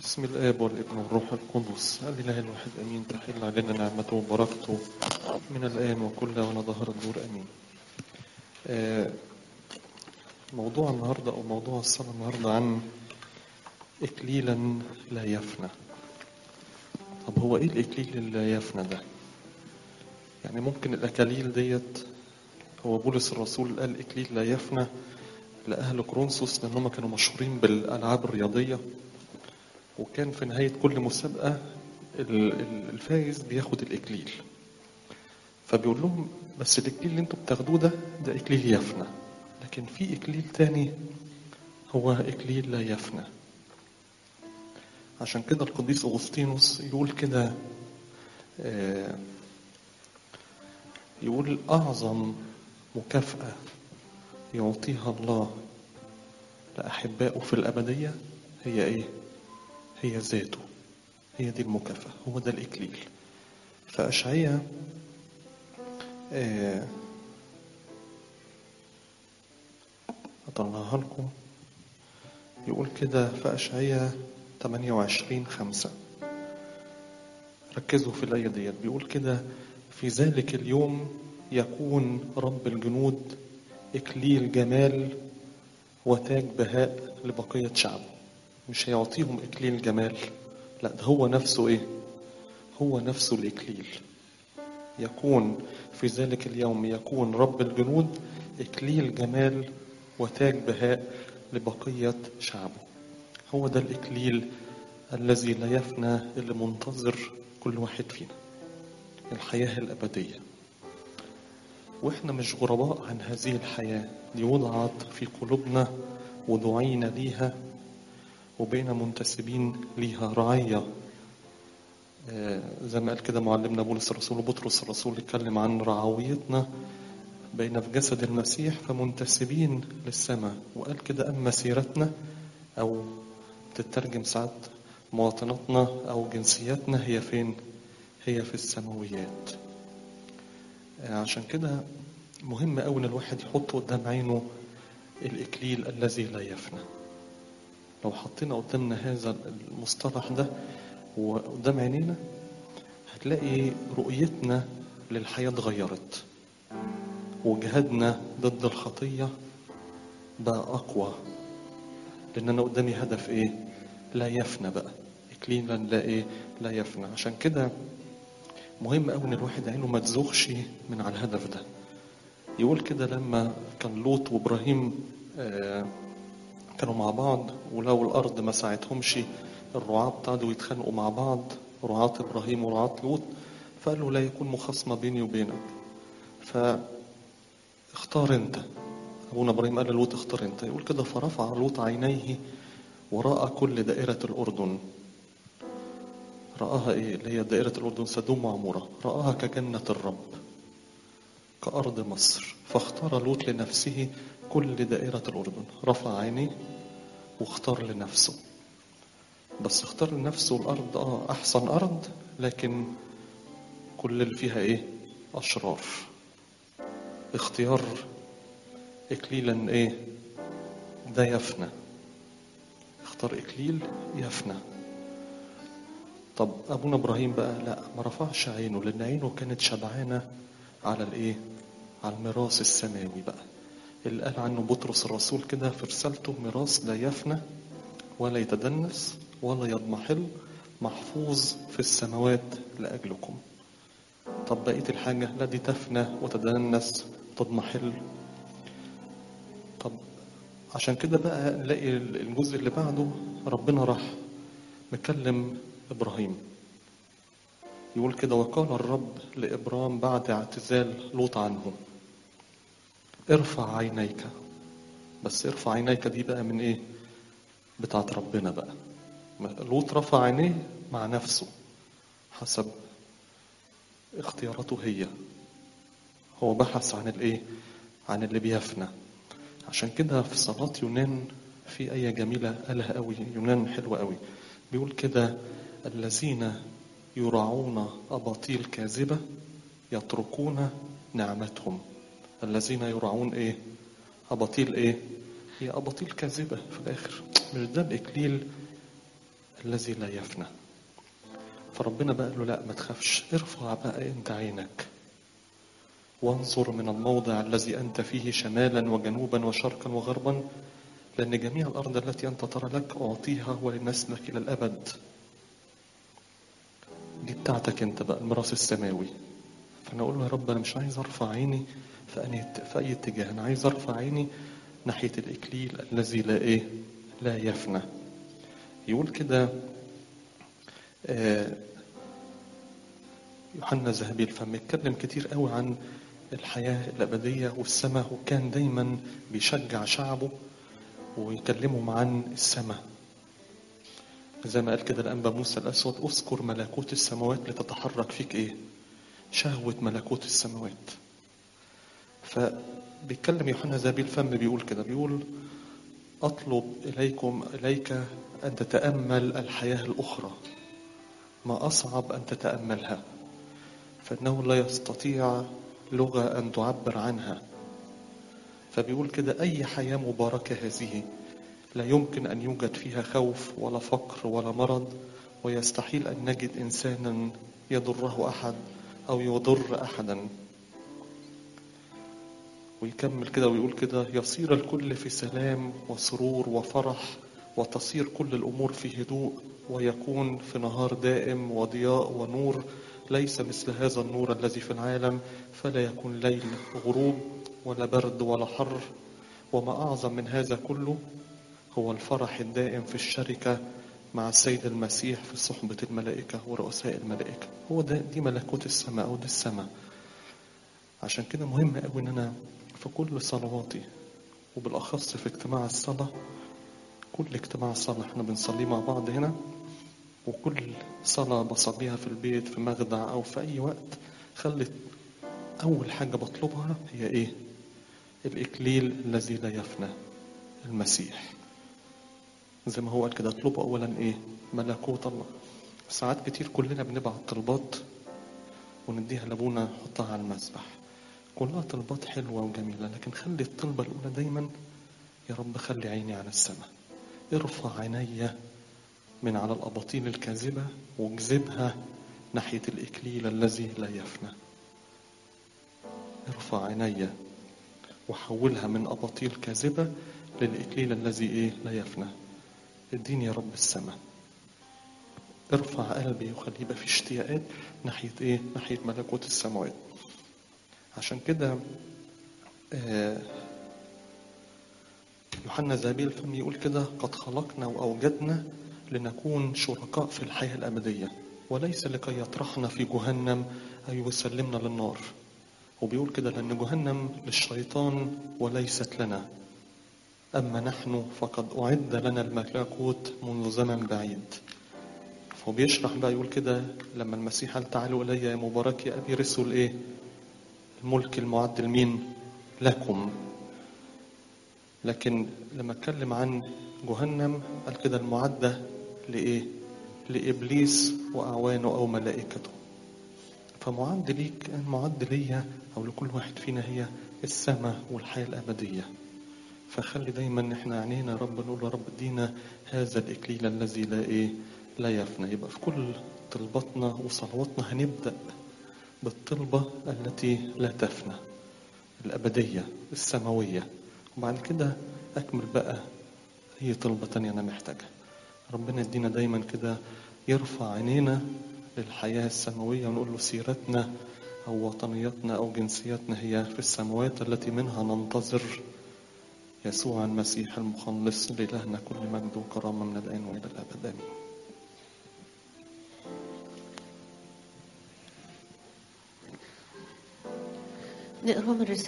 بسم الآب والابن والروح القدس الإله الواحد أمين تحل علينا نعمته وبركته من الآن وكل ولا ظهر الدور أمين آه، موضوع النهاردة أو موضوع الصلاة النهاردة عن إكليلا لا يفنى طب هو إيه الإكليل اللي لا يفنى ده يعني ممكن الأكاليل ديت هو بولس الرسول قال إكليل لا يفنى لأهل كورنثوس لأنهم كانوا مشهورين بالألعاب الرياضية وكان في نهاية كل مسابقة ال- ال- الفايز بياخد الإكليل فبيقول لهم بس الإكليل اللي انتوا بتاخدوه ده ده إكليل يفنى لكن في إكليل تاني هو إكليل لا يفنى عشان كده القديس أغسطينوس يقول كده آه، يقول أعظم مكافأة يعطيها الله لأحبائه في الأبدية هي إيه؟ هي ذاته هي دي المكافأة هو ده الإكليل فأشعية آه، أطلعها لكم يقول كده في أشعية 28 خمسة ركزوا في الآية ديت بيقول كده في ذلك اليوم يكون رب الجنود إكليل جمال وتاج بهاء لبقية شعبه مش هيعطيهم إكليل جمال لا ده هو نفسه إيه هو نفسه الإكليل يكون في ذلك اليوم يكون رب الجنود إكليل جمال وتاج بهاء لبقية شعبه هو ده الإكليل الذي لا يفنى اللي منتظر كل واحد فينا الحياة الأبدية وإحنا مش غرباء عن هذه الحياة دي وضعت في قلوبنا ودعينا ليها وبين منتسبين ليها رعية آه، زي ما قال كده معلمنا بولس الرسول وبطرس الرسول اتكلم عن رعويتنا بين في جسد المسيح فمنتسبين للسماء وقال كده أما سيرتنا أو تترجم ساعات مواطنتنا أو جنسياتنا هي فين؟ هي في السماويات آه، عشان كده مهم أوي إن الواحد يحط قدام عينه الإكليل الذي لا يفنى لو حطينا قدامنا هذا المصطلح ده وقدام عينينا هتلاقي رؤيتنا للحياة اتغيرت وجهادنا ضد الخطية بقى أقوى لأن أنا قدامي هدف إيه؟ لا يفنى بقى إكليلا لا إيه؟ لا يفنى عشان كده مهم أوي إن الواحد عينه ما تزوغش من على الهدف ده يقول كده لما كان لوط وإبراهيم آه كانوا مع بعض ولو الأرض ما ساعدهمش الرعاة ابتدوا يتخانقوا مع بعض رعاة إبراهيم ورعاة لوط فقالوا لا يكون مخاصمة بيني وبينك فاختار أنت أبونا إبراهيم قال لوط اختار أنت يقول كده فرفع لوط عينيه ورأى كل دائرة الأردن رآها إيه اللي هي دائرة الأردن سدوم وعمورة رآها كجنة الرب كأرض مصر فاختار لوط لنفسه كل دائرة الأردن رفع عينيه واختار لنفسه بس اختار لنفسه الأرض آه أحسن أرض لكن كل اللي فيها إيه أشرار اختيار إكليلا إيه ده يفنى اختار إكليل يفنى طب أبونا إبراهيم بقى لا ما رفعش عينه لأن عينه كانت شبعانة على الإيه على الميراث السماوي بقى اللي قال عنه بطرس الرسول كده في رسالته ميراث لا يفنى ولا يتدنس ولا يضمحل محفوظ في السماوات لأجلكم طب بقية الحاجة لا دي تفنى وتدنس وتضمحل طب عشان كده بقى نلاقي الجزء اللي بعده ربنا راح مكلم إبراهيم يقول كده وقال الرب لإبرام بعد اعتزال لوط عنه ارفع عينيك بس ارفع عينيك دي بقى من ايه بتاعت ربنا بقى لوط رفع عينيه مع نفسه حسب اختياراته هي هو بحث عن الايه عن اللي بيفنى عشان كده في صلاة يونان في آية جميلة قالها قوي يونان حلوة قوي بيقول كده الذين يراعون أباطيل كاذبة يتركون نعمتهم الذين يراعون ايه أباطيل ايه هي أباطيل كاذبة في الآخر مش ده الإكليل الذي لا يفنى فربنا بقى قال له لا ما تخافش ارفع بقى انت عينك وانظر من الموضع الذي انت فيه شمالا وجنوبا وشرقا وغربا لان جميع الارض التي انت ترى لك اعطيها ولنسلك الى الابد دي بتاعتك انت بقى الميراث السماوي فانا اقول له يا رب انا مش عايز ارفع عيني في أي في اي اتجاه انا عايز ارفع عيني ناحيه الاكليل الذي لا ايه لا يفنى يقول كده آه، يوحنا ذهبي الفم اتكلم كتير قوي عن الحياة الأبدية والسماء وكان دايما بيشجع شعبه ويكلمهم عن السماء زي ما قال كده الأنبا موسى الأسود اذكر ملكوت السماوات لتتحرك فيك إيه شهوة ملكوت السماوات فبيتكلم يوحنا ذهبي الفم بيقول كده بيقول أطلب إليكم إليك أن تتأمل الحياة الأخرى ما أصعب أن تتأملها فإنه لا يستطيع لغة أن تعبر عنها فبيقول كده أي حياة مباركة هذه لا يمكن أن يوجد فيها خوف ولا فقر ولا مرض ويستحيل أن نجد إنسانا يضره أحد أو يضر أحدا ويكمل كده ويقول كده يصير الكل في سلام وسرور وفرح وتصير كل الأمور في هدوء ويكون في نهار دائم وضياء ونور ليس مثل هذا النور الذي في العالم فلا يكون ليل غروب ولا برد ولا حر وما أعظم من هذا كله هو الفرح الدائم في الشركة مع السيد المسيح في صحبة الملائكة ورؤساء الملائكة هو ده دي ملكوت السماء أو دي السماء عشان كده مهم قوي إن أنا في كل صلواتي وبالأخص في اجتماع الصلاة كل اجتماع صلاة احنا بنصليه مع بعض هنا وكل صلاة بصليها في البيت في مخدع أو في أي وقت خلت أول حاجة بطلبها هي إيه؟ الإكليل الذي لا يفنى المسيح زي ما هو قال كده اطلبوا أولا إيه؟ ملكوت الله ساعات كتير كلنا بنبعت طلبات ونديها لأبونا نحطها على المسبح كلها طلبات حلوة وجميلة لكن خلي الطلبة الأولى دايما يا رب خلي عيني على السماء ارفع عيني من على الأباطيل الكاذبة واجذبها ناحية الإكليل الذي لا يفنى ارفع عيني وحولها من أباطيل كاذبة للإكليل الذي إيه لا يفنى اديني يا رب السماء ارفع قلبي وخليه يبقى في اشتياقات ناحية إيه ناحية ملكوت السماوات عشان كده آه يوحنا ذهبي الفم يقول كده قد خلقنا وأوجدنا لنكون شركاء في الحياة الأبدية وليس لكي يطرحنا في جهنم أو يسلمنا للنار وبيقول كده لأن جهنم للشيطان وليست لنا أما نحن فقد أعد لنا الملكوت منذ زمن بعيد فهو بيشرح بقى يقول كده لما المسيح قال تعالوا إلي يا مبارك يا أبي رسل إيه الملك المعد لمين لكم لكن لما اتكلم عن جهنم قال كده المعدة لإيه لإبليس وأعوانه أو ملائكته فمعد ليك المعد ليا أو لكل واحد فينا هي السماء والحياة الأبدية فخلي دايما احنا عينينا يا رب نقول يا رب ادينا هذا الإكليل الذي لا إيه لا يفنى يبقى في كل طلباتنا وصلواتنا هنبدأ بالطلبة التي لا تفنى الأبدية السماوية وبعد كده أكمل بقى أي طلبة تانية أنا محتاجها ربنا يدينا دايما كده يرفع عينينا للحياة السماوية ونقول له سيرتنا أو وطنيتنا أو جنسيتنا هي في السماوات التي منها ننتظر يسوع المسيح المخلص لإلهنا كل مجد وكرامة من الآن وإلى الأبد آمين نقرا من رسالة